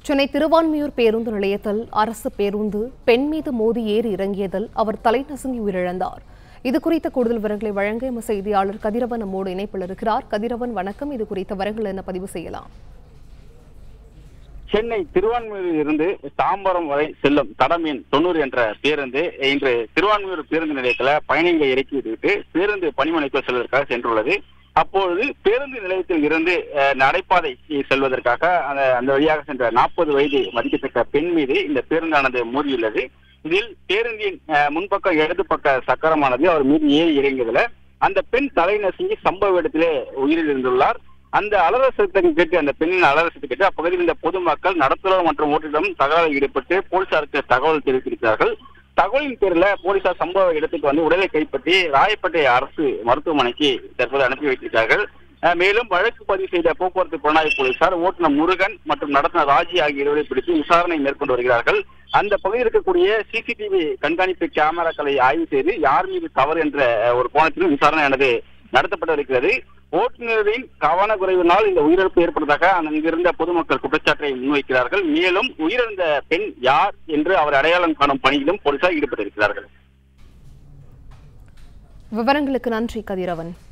சென்னை திருவான்மியூர் பேருந்து நிலையத்தில் அரசு பேருந்து பெண் மீது மோதி ஏறி இறங்கியதில் அவர் தலை நசுங்கி உயிரிழந்தார் இது குறித்த கூடுதல் விவரங்களை வழங்க எமது செய்தியாளர் கதிரவன் நம்மோடு இணைப்பில் இருக்கிறார் கதிரவன் வணக்கம் இது குறித்த விவரங்கள் என்ன பதிவு செய்யலாம் சென்னை திருவான்மியூரில் இருந்து தாம்பரம் வரை செல்லும் தடம் எண் தொண்ணூறு என்ற பேருந்து இன்று திருவான்மியூர் பேருந்து நிலையத்தில் பயணிகளை இறக்கி விட்டுவிட்டு பேருந்து பணிமனைக்கு செல்வதற்காக சென்றுள்ளது அப்பொழுது பேருந்து நிலையத்தில் இருந்து அஹ், நடைபாதை செல்வதற்காக அந்த அந்த வழியாக சென்ற நாற்பது வயது மதிக்கத்தக்க பெண் மீது இந்த பேருந்தானது மோதியுள்ளது இதில் பேருந்தின் அஹ், முன்பக்கம் இடது பக்க சக்கரமானது அவர் மீது ஏறி இறங்கியதுல அந்த பெண் தலை நசுங்கி சம்பவ இடத்திலே உயிரிழந்துள்ளார் அந்த அலற சத்தத்தை கேட்டு அந்த பெண்ணின் அலற சத்தத்தை கேட்டு அப்பகுதியில் இருந்த பொதுமக்கள் நடத்துனர் மற்றும் ஓட்டுநரும் தகவலில் ஈடுபட்டு போலீசாருக்கு தகவல் தெரிவித்திருக்கிறார்கள் தகவலின் பேரில் போலீசார் சம்பவ இடத்துக்கு வந்து உடலை கைப்பற்றி ராயப்பேட்டை அரசு மருத்துவமனைக்கு தற்போது அனுப்பி வைத்திருக்கிறார்கள் அஹ் மேலும் வழக்கு பதிவு செய்த போக்குவரத்து புலனாய்வு போலீசார் ஓட்டுநர் முருகன் மற்றும் நடத்துனர் ராஜி ஆகிய இருவரை பிடித்து விசாரணை மேற்கொண்டு வருகிறார்கள் அந்த பகுதியில் இருக்கக்கூடிய சிசிடிவி கண்காணிப்பு கேமராக்களை ஆய்வு செய்து யார் மீது தவறு என்ற அஹ், ஒரு கோணத்திலும் விசாரணையானது நடத்தப்பட்டு வருகிறது ஓட்டுநரின் கவனக்குறைவினால் இந்த உயிரிழப்பு ஏற்பட்டதாக அங்கிருந்த பொதுமக்கள் குற்றச்சாட்டை முன்வைக்கிறார்கள் மேலும் உயிரிழந்த பெண் யார் என்று அவர் அடையாளம் காணும் பணியிலும் போலீசார் ஈடுபட்டிருக்கிறார்கள் விவரங்களுக்கு நன்றி கதிரவன்